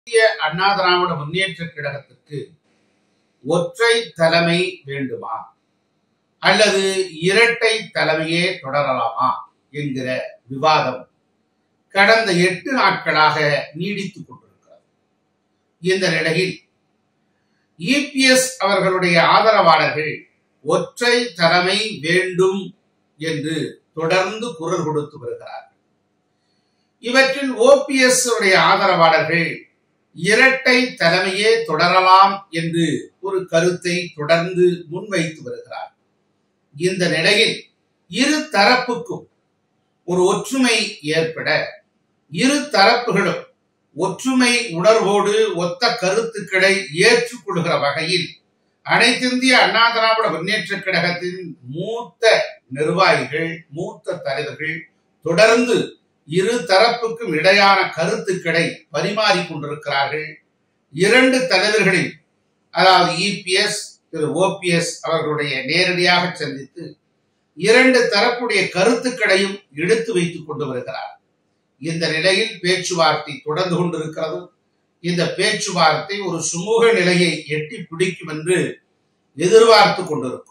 இந்திய அண்ணா திராவிட முன்னேற்ற கழகத்திற்கு ஒற்றை தலைமை வேண்டுமா அல்லது இரட்டை தலைமையே தொடரலாமா என்கிற விவாதம் கடந்த எட்டு நாட்களாக நீடித்துக் கொண்டிருக்கிறது இந்த நிலையில் இபிஎஸ் அவர்களுடைய ஆதரவாளர்கள் ஒற்றை தலைமை வேண்டும் என்று தொடர்ந்து குரல் கொடுத்து வருகிறார்கள் இவற்றில் ஓபிஎஸ் உடைய ஆதரவாளர்கள் இரட்டை தலைமையே தொடரலாம் என்று ஒரு கருத்தை தொடர்ந்து முன்வைத்து வருகிறார் இந்த நிலையில் இரு தரப்புக்கும் ஒரு ஒற்றுமை ஏற்பட இரு தரப்புகளும் ஒற்றுமை உணர்வோடு ஒத்த கருத்துக்களை ஏற்றுக்கொள்கிற வகையில் அனைத்திந்திய அண்ணா திராவிட முன்னேற்ற கழகத்தின் மூத்த நிர்வாகிகள் மூத்த தலைவர்கள் தொடர்ந்து இரு தரப்புக்கும் இடையான கருத்துக்களை பரிமாறிக் கொண்டிருக்கிறார்கள் இரண்டு தலைவர்களின் அதாவது இபிஎஸ் திரு ஓபிஎஸ் அவர்களுடைய நேரடியாக சந்தித்து இரண்டு தரப்புடைய கருத்துக்களையும் எடுத்து வைத்துக் கொண்டு வருகிறார் இந்த நிலையில் பேச்சுவார்த்தை தொடர்ந்து கொண்டிருக்கிறது இந்த பேச்சுவார்த்தை ஒரு சுமூக நிலையை எட்டி பிடிக்கும் என்று எதிர்பார்த்து கொண்டிருக்கும்